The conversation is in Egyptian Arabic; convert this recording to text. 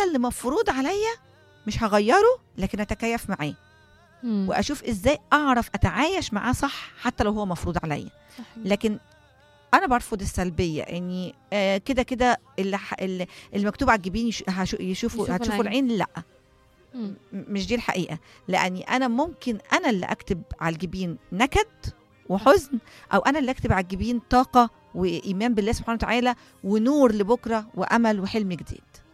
اللي مفروض عليا مش هغيره لكن اتكيف معاه مم. واشوف ازاي اعرف اتعايش معاه صح حتى لو هو مفروض عليا صحيح. لكن انا برفض السلبيه اني آه كده كده اللي ح- اللي اللي مكتوب على الجبين يش- هشو- يشوفوا يشوفوا هتشوفوا العين. العين لا مم. م- مش دي الحقيقه لاني انا ممكن انا اللي اكتب على الجبين نكد وحزن او انا اللي اكتب على الجبين طاقه وايمان بالله سبحانه وتعالى ونور لبكره وامل وحلم جديد